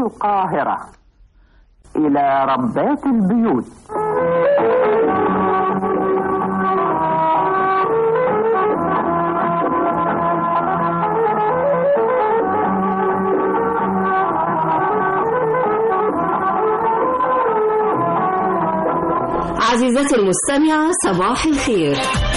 القاهرة إلى ربات البيوت عزيزتي المستمعة صباح الخير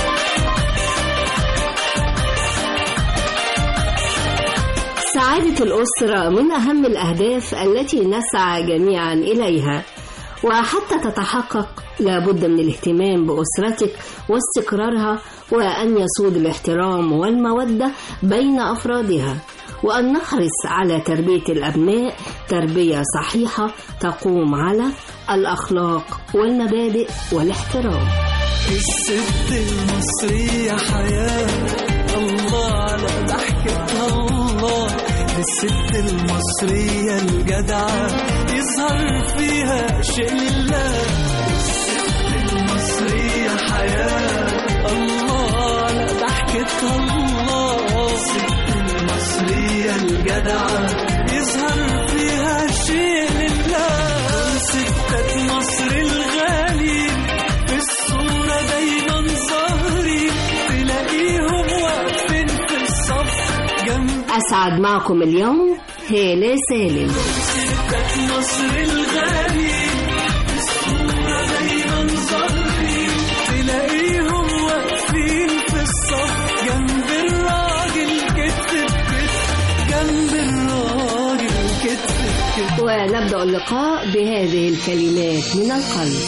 سعادة الأسرة من أهم الأهداف التي نسعى جميعا إليها وحتى تتحقق لابد من الاهتمام بأسرتك واستقرارها وأن يسود الاحترام والمودة بين أفرادها وأن نحرص على تربية الأبناء تربية صحيحة تقوم على الأخلاق والمبادئ والاحترام الست المصرية حياة الله على ضحكتها الله الست المصرية الجدعة يظهر فيها شيء لله الست المصرية حياة الله على ضحكتها الله الست المصرية الجدعة يظهر فيها شيء لله ستات مصر الغالي في الصورة دايما ظاهرين تلاقيهم واقفين في الصف جنب أسعد معكم اليوم هالة سالم ستات مصر الغالي في الصورة دايما ظاهرين تلاقيهم واقفين في الصف جنب الراجل كتف بكتف جنب الراجل كتف بكتف ونبدأ اللقاء بهذه الكلمات من القلب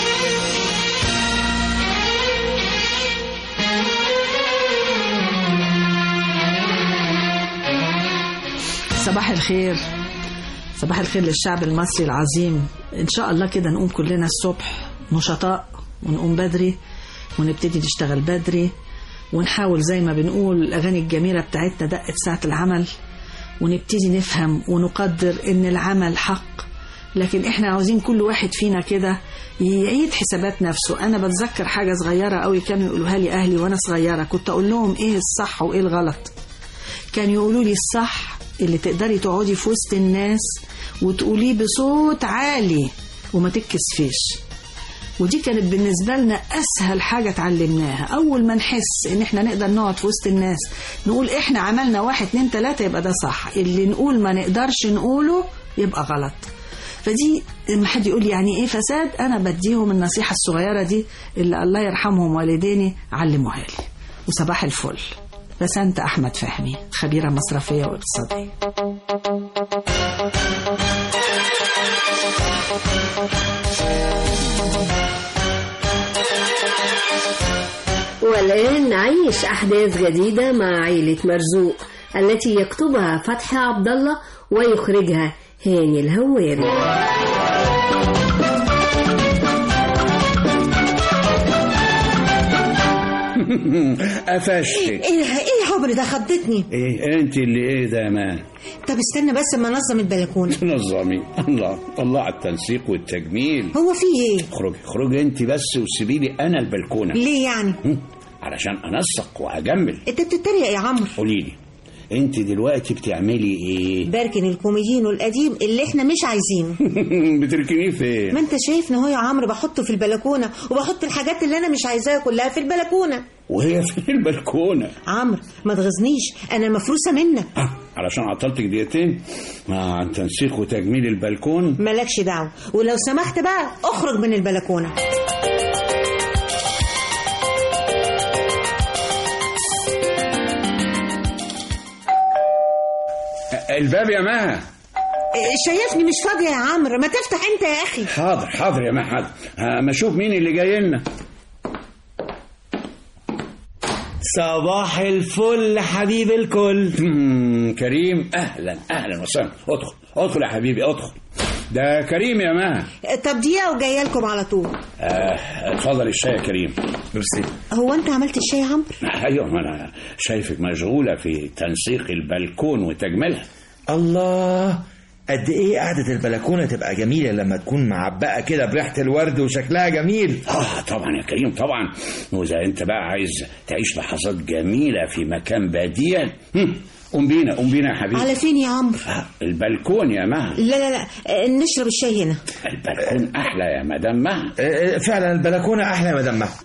صباح الخير صباح الخير للشعب المصري العظيم ان شاء الله كده نقوم كلنا الصبح نشطاء ونقوم بدري ونبتدي نشتغل بدري ونحاول زي ما بنقول الاغاني الجميله بتاعتنا دقت ساعه العمل ونبتدي نفهم ونقدر ان العمل حق لكن احنا عاوزين كل واحد فينا كده يعيد حسابات نفسه انا بتذكر حاجه صغيره قوي كانوا يقولوها لي اهلي وانا صغيره كنت اقول لهم ايه الصح وايه الغلط كان يقولوا لي الصح اللي تقدري تقعدي في وسط الناس وتقوليه بصوت عالي وما تتكسفيش ودي كانت بالنسبة لنا أسهل حاجة اتعلمناها أول ما نحس إن إحنا نقدر نقعد في وسط الناس نقول إحنا عملنا واحد اتنين تلاتة يبقى ده صح اللي نقول ما نقدرش نقوله يبقى غلط فدي لما حد يقول لي يعني إيه فساد أنا بديهم النصيحة الصغيرة دي اللي الله يرحمهم والديني علموها لي وصباح الفل بسنت أحمد فهمي خبيرة مصرفية واقتصادية والآن نعيش أحداث جديدة مع عائلة مرزوق التي يكتبها فتحي عبد الله ويخرجها هاني الهواري قفشتك ايه ايه يا عمري ده خضتني ايه انت اللي ايه ده يا مان طب استنى بس اما انظم البلكونه تنظمي الله الله على التنسيق والتجميل هو في ايه اخرجي اخرجي انت بس وسيبي لي انا البلكونه ليه يعني هم، علشان انسق واجمل انت بتتريق يا عمرو قولي لي انت دلوقتي بتعملي ايه بركن الكوميدينو القديم اللي احنا مش عايزينه بتركنيه فين ما انت شايفني اهو يا عمرو بحطه في البلكونه وبحط الحاجات اللي انا مش عايزاها كلها في البلكونه وهي في البلكونه عمرو ما تغزنيش انا مفروسه منك آه، علشان عطلتك دقيقتين مع تنسيق وتجميل البلكون مالكش دعوه ولو سمحت بقى اخرج من البلكونه الباب يا مها إيه، شايفني مش فاضيه يا عمرو ما تفتح انت يا اخي حاضر حاضر يا مها حاضر اما اشوف مين اللي جاي لنا صباح الفل حبيب الكل مم، كريم اهلا اهلا وسهلا ادخل ادخل يا حبيبي ادخل ده كريم يا مها طب دقيقه وجايه لكم على طول آه، اتفضل الشاي يا كريم ميرسي هو انت عملت الشاي يا عمرو ايوه ما انا شايفك مشغوله في تنسيق البلكون وتجميلها الله قد ايه قعدة البلكونة تبقى جميلة لما تكون معبقة كده بريحة الورد وشكلها جميل اه طبعا يا كريم طبعا واذا انت بقى عايز تعيش لحظات جميله في مكان بديع هم، قوم بينا قوم بينا يا حبيبي على فين يا عمرو آه، البلكون يا مها لا لا لا آه، نشرب الشاي هنا البلكون احلى يا مدام مها آه، آه، فعلا البلكونه احلى يا مدام مها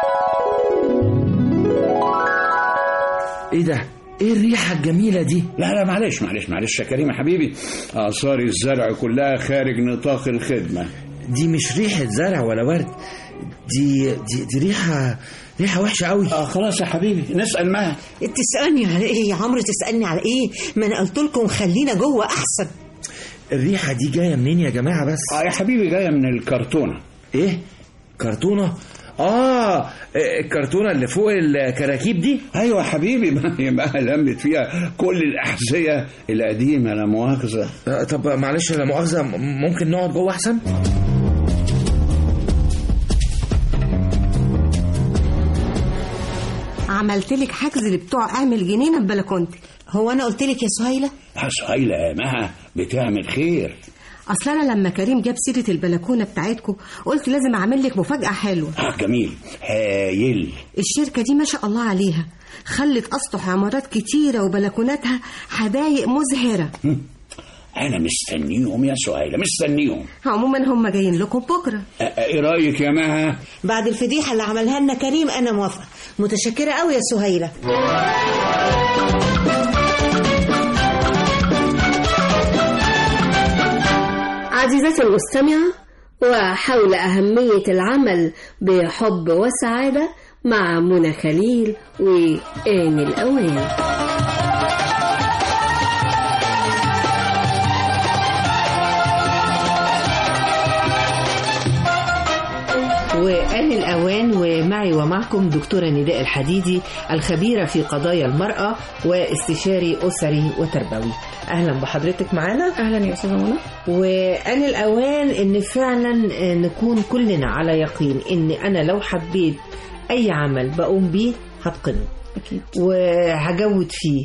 ايه ده ايه الريحه الجميله دي لا لا معلش معلش معلش يا كريم يا حبيبي آثار الزرع كلها خارج نطاق الخدمة دي مش ريحه زرع ولا ورد دي دي, دي ريحه ريحه وحشه قوي آه خلاص يا حبيبي نسأل مها تسألني على ايه يا عمرو تسألني على ايه ما انا قلت لكم خلينا جوه احسن الريحه دي جايه منين يا جماعه بس آه يا حبيبي جاية من الكرتونة ايه كرتونه اه الكرتونه اللي فوق الكراكيب دي أيوة يا حبيبي ما هي بقى لمت فيها كل الأحذية القديمة لا مؤاخذة آه، طب معلش لا مؤاخذه م- ممكن نقعد جوه احسن عملت لك حجز لبتوع اعمل جنينه ببلكونتك هو انا قلت لك يا سهيله آه سهيلة يا مها بتعمل خير اصل انا لما كريم جاب سيره البلكونه بتاعتكم قلت لازم اعمل لك مفاجاه حلوه آه جميل هايل الشركه دي ما شاء الله عليها خلت اسطح عمارات كتيره وبلكوناتها حدايق مزهره أنا مستنيهم يا سهيلة مستنيهم عموما هم جايين لكم بكره آه، آه، إيه رأيك يا مها بعد الفضيحه اللي عملها لنا كريم انا موافقه متشكره قوي يا سهيله عزيزتي المستمعة وحول أهمية العمل بحب وسعادة مع منى خليل وآن الأوان وآن الأوان ومعي ومعكم دكتورة نداء الحديدي الخبيرة في قضايا المرأة واستشاري أسري وتربوي أهلا بحضرتك معنا اهلا يا استاذه منى وآن الأوان إن فعلا نكون كلنا على يقين إن أنا لو حبيت أي عمل بقوم بيه هتقنه اكيد وهجود فيه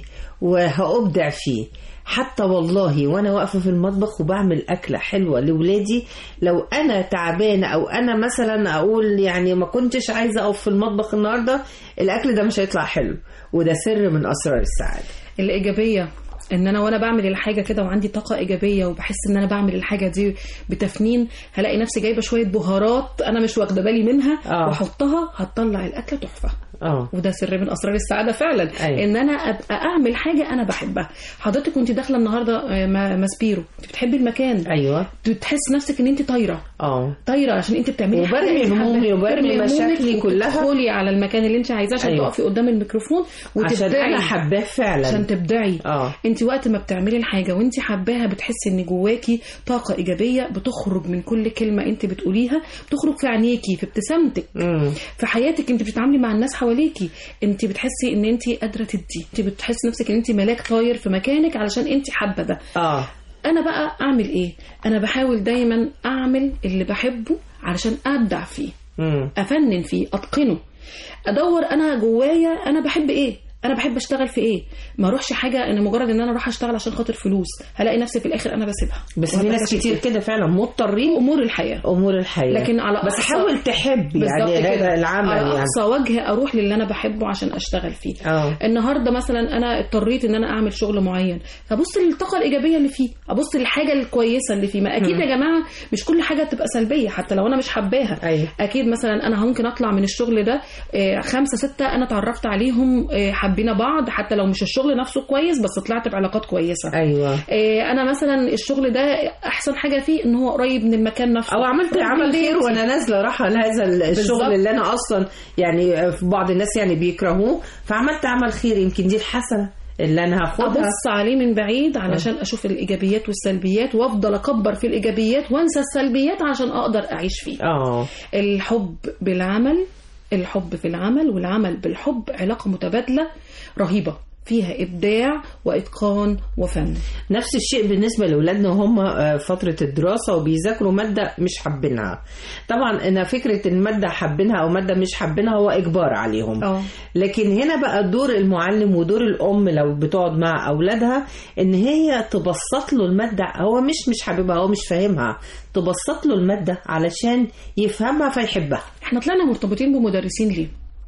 وهأبدع فيه حتى والله وانا واقفه في المطبخ وبعمل اكله حلوه لاولادي لو انا تعبانه او انا مثلا اقول يعني ما كنتش عايزه اقف في المطبخ النهارده الاكل ده مش هيطلع حلو وده سر من اسرار السعاده الايجابيه ان انا وانا بعمل الحاجه كده وعندي طاقه ايجابيه وبحس ان انا بعمل الحاجه دي بتفنين هلاقي نفسي جايبه شويه بهارات انا مش واخده بالي منها آه. واحطها هتطلع الاكله تحفه اه وده سر من اسرار السعاده فعلا أيوة. ان انا ابقى اعمل حاجه انا بحبها حضرتك وانت داخله النهارده آه، ما- ماسبيرو انت بتحبي المكان ايوه تحس نفسك ان انت طايره اه طايره عشان انت بتعملي وبرمي حاجة أنت همومي حابة. وبرمي ترمي همومك مشاكلي كلها. وتدخلي على المكان اللي انت عايزاه عشان أيوة. تقفي قدام الميكروفون عشان وتبدعي انا حباه فعلا عشان تبدعي اه انت وقت ما بتعملي الحاجه وانت حباها بتحسي ان جواكي طاقه ايجابيه بتخرج من كل كلمه انت بتقوليها بتخرج في عينيكي في ابتسامتك مم. في حياتك انت بتتعاملي مع الناس حواليكي انت بتحسي ان انت قادره تدي انت بتحسي نفسك ان انت ملاك طاير في مكانك علشان انت حابه ده اه انا بقى اعمل ايه انا بحاول دايما اعمل اللي بحبه علشان ابدع فيه مم. افنن فيه اتقنه ادور انا جوايا انا بحب ايه انا بحب اشتغل في ايه ما اروحش حاجه ان مجرد ان انا اروح اشتغل عشان خاطر فلوس هلاقي نفسي في الاخر انا بسيبها بس في وهبقى ناس فاشل كتير فيها. كده فعلا مضطرين امور الحياه امور الحياه لكن على بس أقصى- حاول تحب بالظبط يعني كده. هذا العمل على يعني اقصى وجه اروح للي انا بحبه عشان اشتغل فيه اه النهارده مثلا انا اضطريت ان انا اعمل شغل معين فابص للطاقه الايجابيه اللي فيه ابص للحاجه الكويسه اللي فيه ما اكيد مم. يا جماعه مش كل حاجه تبقى سلبيه حتى لو انا مش حباها ايوه اكيد مثلا انا ممكن اطلع من الشغل ده آه، خمسه سته انا اتعرفت عليهم آه، حبينا بعض حتى لو مش الشغل نفسه كويس بس طلعت بعلاقات كويسه ايوه آه، انا مثلا الشغل ده احسن حاجه فيه ان هو قريب من المكان نفسه او عملت قريب عمل من خير بيتي. وانا نازله رايحه لهذا بالظبط. الشغل اللي انا اصلا يعني في بعض الناس يعني بيكرهوه فعملت عمل خير يمكن دي الحسنه اللي انا هاخدها ابص عليه من بعيد علشان اشوف الايجابيات والسلبيات وافضل اكبر في الايجابيات وانسى السلبيات عشان اقدر اعيش فيه اه الحب بالعمل الحب في العمل والعمل بالحب علاقه متبادله رهيبه فيها ابداع واتقان وفن نفس الشيء بالنسبه لاولادنا وهم آه، فتره الدراسه وبيذاكروا ماده مش حابينها طبعا انا فكره الماده حابينها او ماده مش حابينها هو اجبار عليهم اه لكن هنا بقى دور المعلم ودور الام لو بتقعد مع اولادها ان هي تبسط له الماده هو مش مش حاببها هو مش فاهمها تبسط له الماده علشان يفهمها فيحبها احنا طلعنا مرتبطين بمدرسين ليه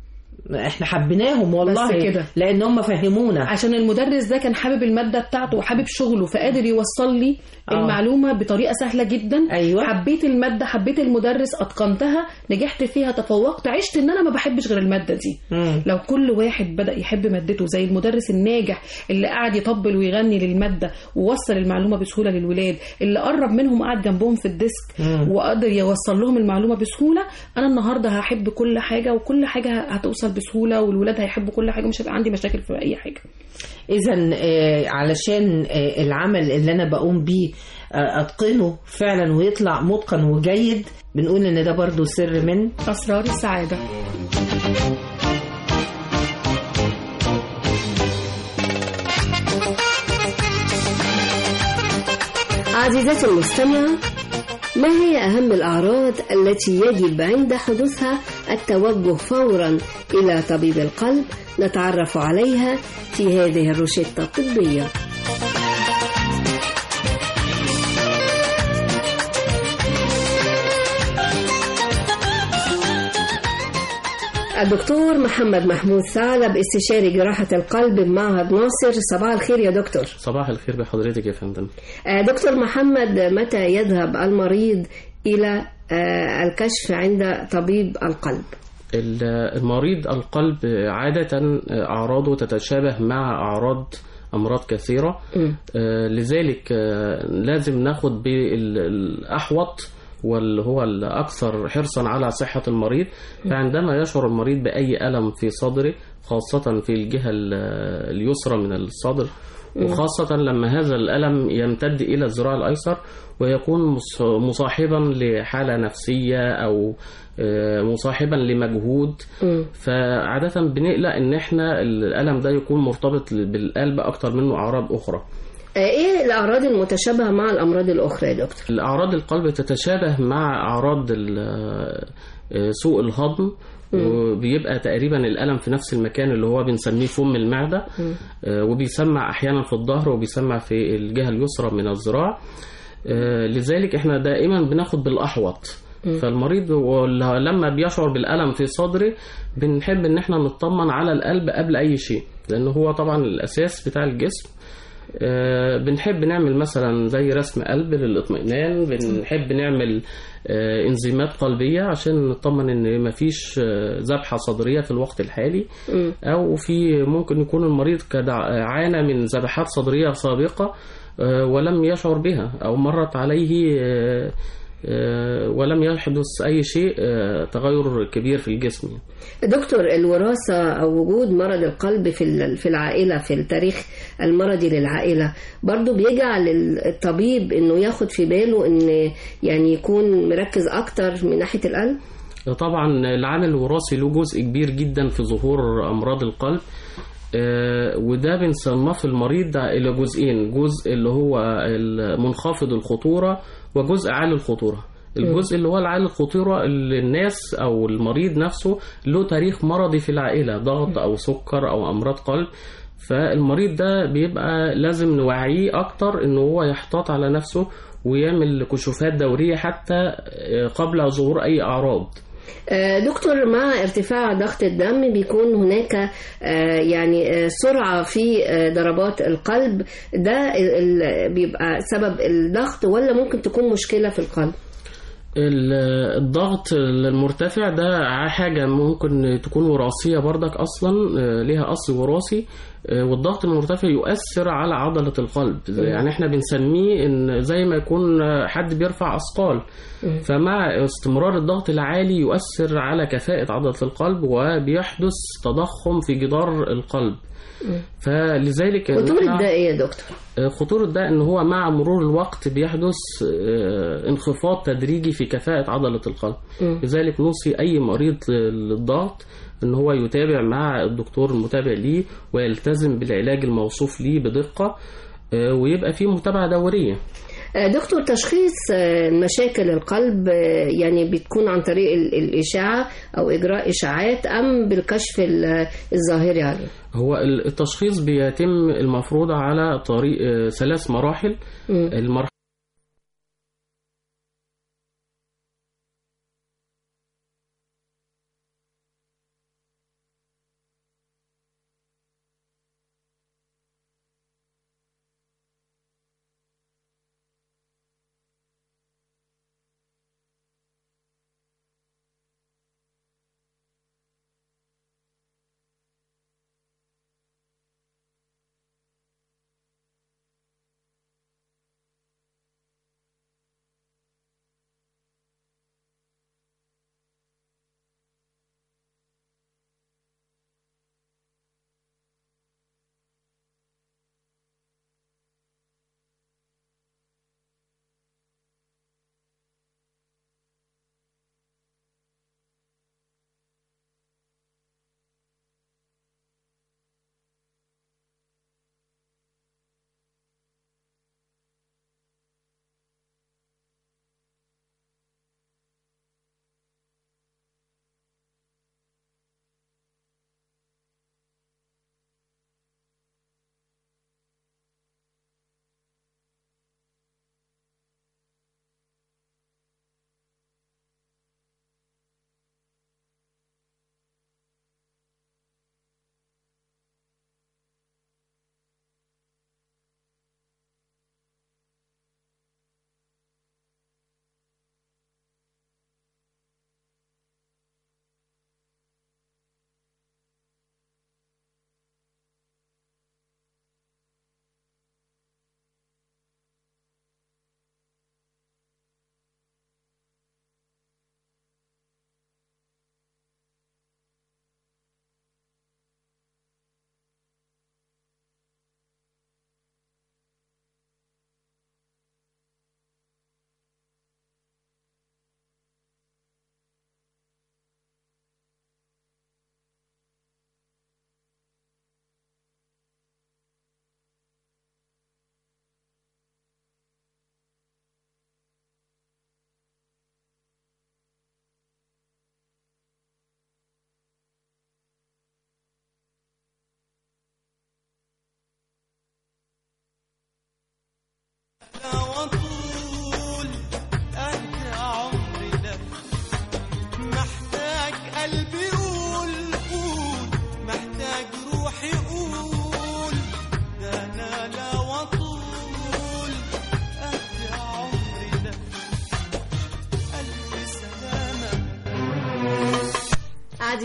احنا حبيناهم والله بس كده. لان هم فهمونا عشان المدرس ده كان حابب الماده بتاعته وحابب شغله فقادر يوصل لي آه. المعلومه بطريقه سهله جدا أيوة. حبيت الماده حبيت المدرس اتقنتها نجحت فيها تفوقت عشت ان انا ما بحبش غير الماده دي مم. لو كل واحد بدا يحب مادته زي المدرس الناجح اللي قعد يطبل ويغني للماده ووصل المعلومه بسهوله للولاد اللي قرب منهم قعد جنبهم في الديسك مم. وقدر يوصل لهم المعلومه بسهوله انا النهارده هحب كل حاجه وكل حاجه هتوصل بسهوله والولاد هيحبوا كل حاجه مش هيبقى عندي مشاكل في اي حاجه اذا آه، علشان آه، العمل اللي انا بقوم بيه آه، اتقنه فعلا ويطلع متقن وجيد بنقول ان ده برضو سر من اسرار السعاده عزيزتي المستمعة ما هي أهم الأعراض التي يجب عند حدوثها التوجه فورا إلى طبيب القلب نتعرف عليها في هذه الروشتة الطبية الدكتور محمد محمود ثعلب استشاري جراحة القلب بمعهد ناصر صباح الخير يا دكتور صباح الخير بحضرتك يا فندم آه، دكتور محمد متى يذهب المريض إلى آه، الكشف عند طبيب القلب ال- المريض القلب عادة أعراضه تتشابه مع أعراض أمراض كثيرة مم. آه، لذلك آه، لازم ناخد بالأحوط واللي هو الأكثر حرصا على صحة المريض فعندما يشعر المريض بأي ألم في صدره خاصة في الجهة ال- اليسرى من الصدر وخاصة لما هذا الألم يمتد إلى الذراع الأيسر ويكون مص- مصاحبا لحالة نفسية أو آه، مصاحبا لمجهود مم. فعادة بنقلق إن إحنا الألم ده يكون مرتبط بالقلب أكتر منه أعراض أخرى آه، إيه الأعراض المتشابهة مع الأمراض الأخرى يا دكتور الأعراض القلب تتشابه مع أعراض ال- آه، سوء الهضم وبيبقى تقريبا الألم في نفس المكان اللي هو بنسميه فم المعدة آه، وبيسمع أحيانا في الظهر وبيسمع في الجهة اليسرى من الذراع آه، لذلك احنا دائما بناخد بالأحوط فالمريض وال- لما بيشعر بالألم في صدره بنحب ان احنا نطمن على القلب قبل أي شيء لأن هو طبعا الأساس بتاع الجسم آه، بنحب نعمل مثلا زي رسم قلب للاطمئنان بنحب نعمل آه، انزيمات قلبية عشان نطمن ان مفيش آه، ذبحة صدرية في الوقت الحالي مم. او في ممكن يكون المريض قد عانى من ذبحات صدرية سابقة آه، ولم يشعر بها او مرت عليه آه، آه، ولم يحدث اي شيء آه، تغير كبير في الجسم يعني. دكتور الوراثة أو وجود مرض القلب في ال- في العائلة في التاريخ المرضي للعائلة برضو بيجعل الطبيب إنه ياخد في باله إن يعني يكون مركز أكتر من ناحية القلب طبعا العامل الوراثي له جزء كبير جدا في ظهور امراض القلب آه، وده بنصنف المريض ده الى جزئين جزء اللي هو منخفض الخطوره وجزء عالي الخطوره الجزء اللي هو العالي الخطوره اللي الناس او المريض نفسه له تاريخ مرضي في العائله ضغط او سكر او امراض قلب فالمريض ده بيبقى لازم نوعيه اكتر ان هو يحتاط على نفسه ويعمل كشوفات دوريه حتى آه، قبل ظهور اي اعراض آه، دكتور مع ارتفاع ضغط الدم بيكون هناك آه، يعني آه، سرعة في آه، ضربات القلب ده ال- ال- بيبقى سبب الضغط ولا ممكن تكون مشكلة في القلب ال- الضغط المرتفع ده حاجة ممكن تكون وراثية بردك أصلا آه، ليها أصل وراثي آه، والضغط المرتفع يؤثر على عضلة القلب يعني احنا بنسميه ان زي ما يكون آه، حد بيرفع أثقال فمع استمرار الضغط العالي يؤثر على كفاءة عضلة القلب وبيحدث تضخم في جدار القلب فلذلك إن خطورة إحنا- ده إيه يا دكتور؟ خطورة ده ان هو مع مرور الوقت بيحدث آه، انخفاض تدريجي في كفاءة عضلة القلب مم. لذلك نوصي اي مريض للضغط ان هو يتابع مع الدكتور المتابع ليه ويلتزم بالعلاج الموصوف ليه بدقة آه، ويبقى فيه متابعة دورية آه، دكتور تشخيص آه، مشاكل القلب آه، يعني بتكون عن طريق ال- الإشاعة أو إجراء إشاعات أم بالكشف ال- الظاهري عليه هو التشخيص بيتم المفروض على طريق آه، ثلاث مراحل مم. المرحلة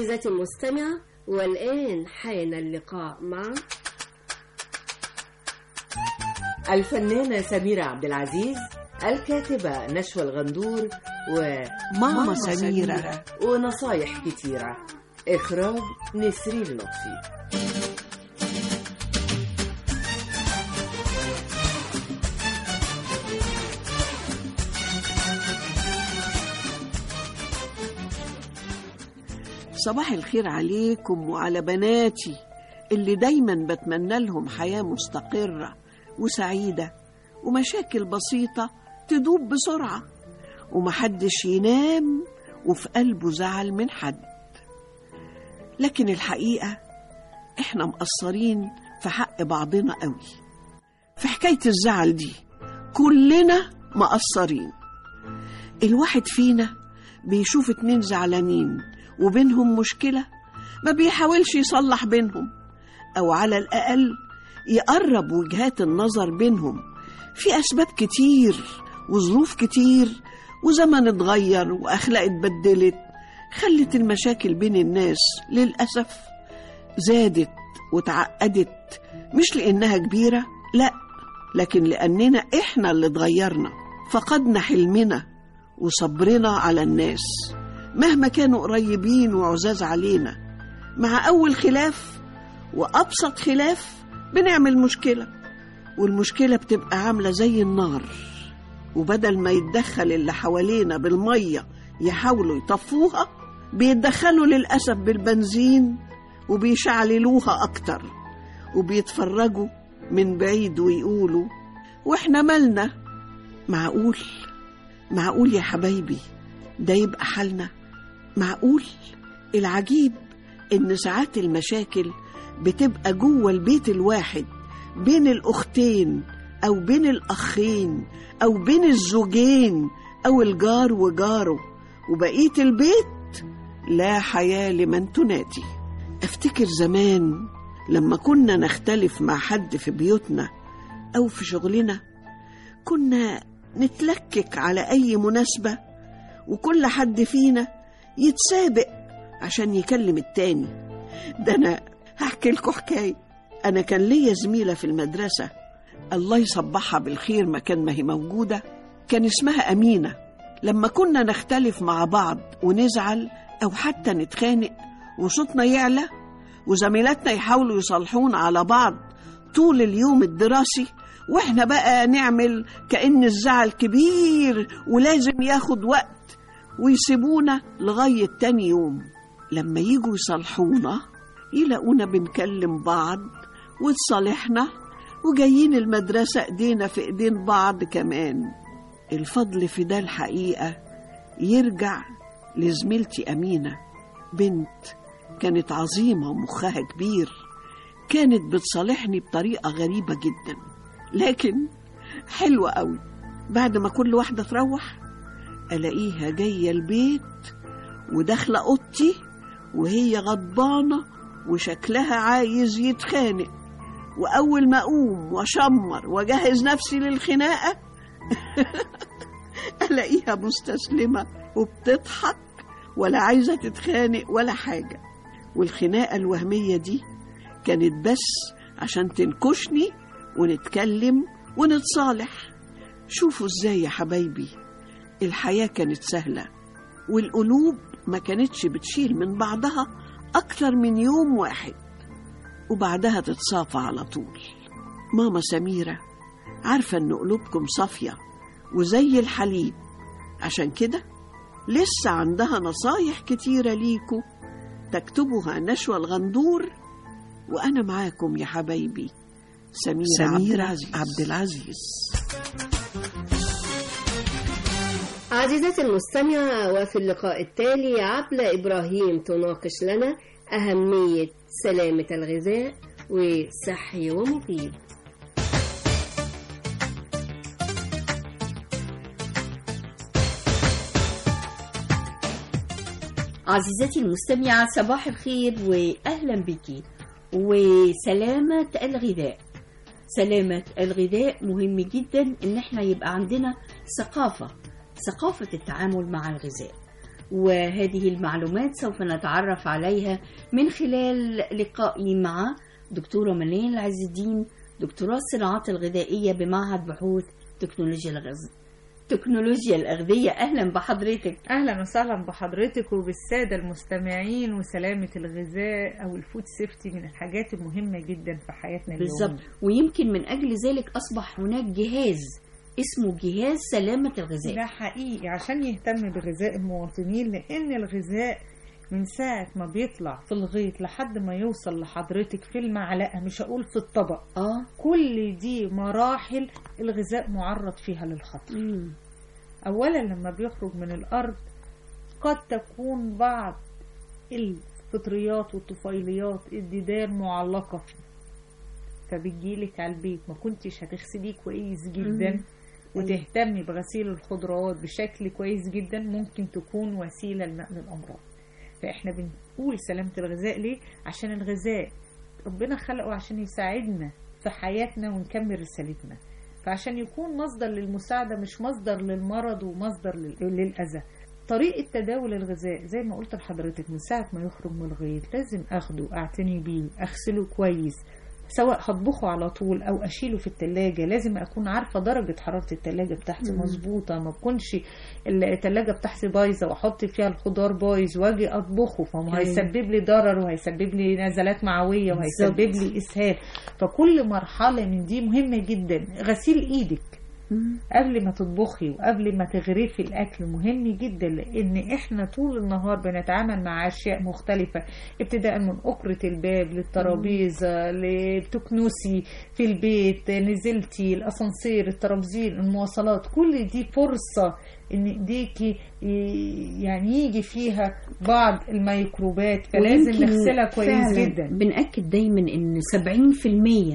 عزيزتي المستمعة والآن حان اللقاء مع الفنانة سميرة عبد العزيز الكاتبة نشوى الغندور ماما سميرة. ونصايح كتيرة إخراج نسرين لطفي صباح الخير عليكم وعلى بناتي اللي دايما بتمنى لهم حياة مستقرة وسعيدة ومشاكل بسيطة تدوب بسرعة ومحدش ينام وفي قلبه زعل من حد لكن الحقيقة احنا مقصرين في حق بعضنا قوي في حكاية الزعل دي كلنا مقصرين الواحد فينا بيشوف اتنين زعلانين وبينهم مشكلة ما بيحاولش يصلح بينهم أو على الأقل يقرب وجهات النظر بينهم في أسباب كتير وظروف كتير وزمن اتغير وأخلاق اتبدلت خلت المشاكل بين الناس للأسف زادت وتعقدت مش لأنها كبيرة لأ لكن لأننا إحنا اللي اتغيرنا فقدنا حلمنا وصبرنا على الناس مهما كانوا قريبين وعزاز علينا مع أول خلاف وأبسط خلاف بنعمل مشكلة والمشكلة بتبقى عاملة زي النار وبدل ما يتدخل اللي حوالينا بالمية يحاولوا يطفوها بيتدخلوا للأسف بالبنزين وبيشعللوها أكتر وبيتفرجوا من بعيد ويقولوا وإحنا مالنا معقول معقول يا حبايبي ده يبقى حالنا معقول العجيب إن ساعات المشاكل بتبقى جوه البيت الواحد بين الأختين أو بين الأخين أو بين الزوجين أو الجار وجاره وبقية البيت لا حياة لمن تنادي أفتكر زمان لما كنا نختلف مع حد في بيوتنا أو في شغلنا كنا نتلكك على أي مناسبة وكل حد فينا يتسابق عشان يكلم التاني ده أنا هحكي لكم حكاية أنا كان ليا زميلة في المدرسة الله يصبحها بالخير مكان ما هي موجودة كان اسمها أمينة لما كنا نختلف مع بعض ونزعل أو حتى نتخانق وصوتنا يعلى وزميلاتنا يحاولوا يصالحونا على بعض طول اليوم الدراسي واحنا بقى نعمل كأن الزعل كبير ولازم ياخد وقت ويسيبونا لغاية تاني يوم لما يجوا يصالحونا يلاقونا بنكلم بعض وتصالحنا وجايين المدرسة ايدينا في ايدين بعض كمان الفضل في ده الحقيقة يرجع لزميلتي أمينة بنت كانت عظيمة ومخها كبير كانت بتصالحني بطريقة غريبة جدا لكن حلوة قوي بعد ما كل واحدة تروح ألاقيها جاية البيت وداخلة أوضتي وهي غضبانة وشكلها عايز يتخانق وأول ما أقوم وأشمر وأجهز نفسي للخناقة ألاقيها مستسلمة وبتضحك ولا عايزة تتخانق ولا حاجة والخناقة الوهمية دي كانت بس عشان تنكشني ونتكلم ونتصالح شوفوا ازاي يا حبايبي الحياة كانت سهلة والقلوب ما كانتش بتشيل من بعضها أكتر من يوم واحد وبعدها تتصافى على طول ماما سميرة عارفة إن قلوبكم صافية وزي الحليب عشان كده لسه عندها نصايح كتيرة ليكوا تكتبها نشوى الغندور وأنا معاكم يا حبايبي سميرة, سميرة عبد العزيز, عبد العزيز. عزيزتي المستمعة وفي اللقاء التالي عبلة إبراهيم تناقش لنا أهمية سلامة الغذاء وصحي ومفيد عزيزتي المستمعة صباح الخير وأهلا بك وسلامة الغذاء سلامة الغذاء مهم جدا إن احنا يبقى عندنا ثقافة ثقافة التعامل مع الغذاء وهذه المعلومات سوف نتعرف عليها من خلال لقائي مع دكتورة منال عز الدين دكتوراه الصناعات الغذائية بمعهد بحوث تكنولوجيا الغذاء تكنولوجيا الأغذية أهلا بحضرتك اهلا وسهلا بحضرتك وبالساده المستمعين وسلامه الغذاء او الفود سيفتي من الحاجات المهمه جدا في حياتنا اليوميه بالضبط ويمكن من أجل ذلك أصبح هناك جهاز اسمه جهاز سلامة الغذاء ده حقيقي عشان يهتم بغذاء المواطنين لان الغذاء من ساعة ما بيطلع في الغيط لحد ما يوصل لحضرتك في المعلقة مش هقول في الطبق اه كل دي مراحل الغذاء معرض فيها للخطر مم. أولا لما بيخرج من الأرض قد تكون بعض الفطريات والطفيليات الديدان معلقة فيه فبتجيلك على البيت ما كنتش هتغسليه كويس جدا مم. وتهتمي بغسيل الخضروات بشكل كويس جدا ممكن تكون وسيلة لنقل الأمراض فإحنا بنقول سلامة الغذاء ليه؟ عشان الغذاء ربنا خلقه عشان يساعدنا في حياتنا ونكمل رسالتنا فعشان يكون مصدر للمساعدة مش مصدر للمرض ومصدر لل- للأذى طريقة تداول الغذاء زي ما قلت لحضرتك من ساعة ما يخرج من الغيط لازم أخده أعتني بيه أغسله كويس سواء هطبخه على طول او اشيله في التلاجة لازم اكون عارفة درجة حرارة التلاجة بتاعتي مم. مظبوطة ما تكونش التلاجة بتاعتي بايظة واحط فيها الخضار بايظ واجي اطبخه فهو أيوة. هيسبب لي ضرر وهيسبب لي نزلات معوية بالظبط. وهيسبب لي اسهال فكل مرحلة من دي مهمة جدا غسيل ايدك قبل ما تطبخي وقبل ما تغرفي الاكل مهم جدا لان احنا طول النهار بنتعامل مع اشياء مختلفه ابتداء من اكره الباب للترابيزه لتكنسي في البيت نزلتي الاسانسير الترابزين المواصلات كل دي فرصه ان ايديكي ي- يعني يجي فيها بعض الميكروبات فلازم ويمكن نغسلها كويس فعلاً جدا بنأكد دايما ان 70%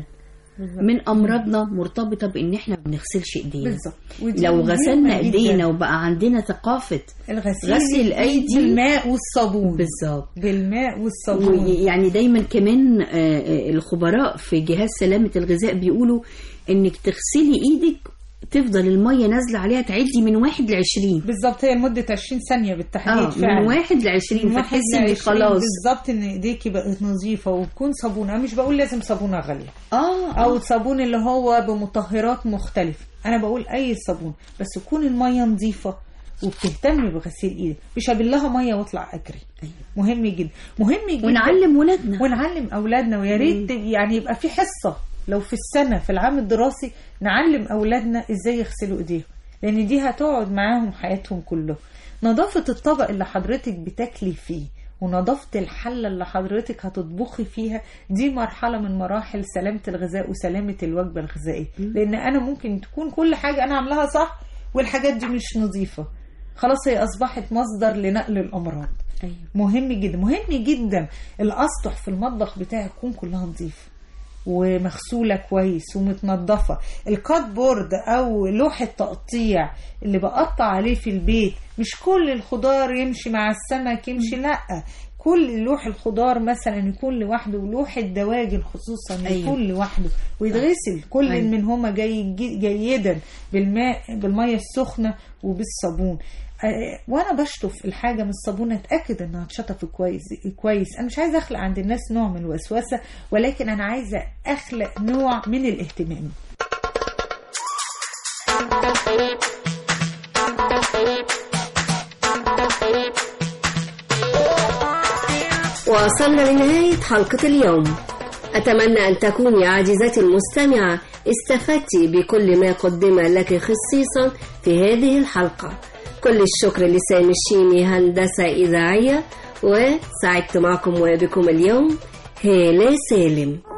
من امراضنا مرتبطه بان احنا ما بنغسلش ايدينا بالظبط ودي لو مهمة غسلنا جداً. ايدينا وبقى عندنا ثقافه الغسيل غسل الايدي بالماء والصابون بالظبط بالماء والصابون يعني دايما كمان آه، آه، الخبراء في جهاز سلامه الغذاء بيقولوا انك تغسلي ايدك تفضل الميه نازله عليها تعدي من واحد ل 20 بالظبط هي لمده 20 ثانيه بالتحديد اه فعلا من واحد ل 20 من واحد فتحسي انك لعشرين خلاص بالظبط ان ايديكي بقت نظيفه وتكون صابونه أنا مش بقول لازم صابونه غاليه اه او صابون اللي هو بمطهرات مختلفه انا بقول اي صابون بس تكون الميه نظيفه وبتهتمي بغسيل ايدك مش هبلها ميه واطلع اجري مهم جدا مهم جدا ونعلم ولادنا ونعلم اولادنا ويا ريت يعني يبقى في حصه لو في السنه في العام الدراسي نعلم اولادنا ازاي يغسلوا ايديهم لان دي هتقعد معاهم حياتهم كله نظافه الطبق اللي حضرتك بتاكلي فيه ونظافة الحلة اللي حضرتك هتطبخي فيها دي مرحلة من مراحل سلامة الغذاء وسلامة الوجبة الغذائية لأن أنا ممكن تكون كل حاجة أنا عاملاها صح والحاجات دي مش نظيفة خلاص هي أصبحت مصدر لنقل الأمراض أيوة. مهم جدا مهم جدا الأسطح في المطبخ بتاعي تكون كلها نظيفة ومغسولة كويس ومتنضفة الكات بورد أو لوحة تقطيع اللي بقطع عليه في البيت مش كل الخضار يمشي مع السمك يمشي لأ كل لوح الخضار مثلا يكون لوحده ولوح الدواجن خصوصا أيوة. يكون لوحده ويتغسل كل أيوة. منهما جي جيدا بالماء بالميه السخنه وبالصابون آه، وانا بشطف الحاجه من الصابون اتاكد انها اتشطفت كويس كويس انا مش عايزه اخلق عند الناس نوع من الوسوسه ولكن انا عايزه اخلق نوع من الاهتمام وصلنا لنهاية حلقة اليوم أتمنى أن تكوني عزيزتي المستمعة استفدت بكل ما قدم لك خصيصا في هذه الحلقة كل الشكر لسامي الشيمي هندسة إذاعية وسعدت معكم وبكم اليوم هالة سالم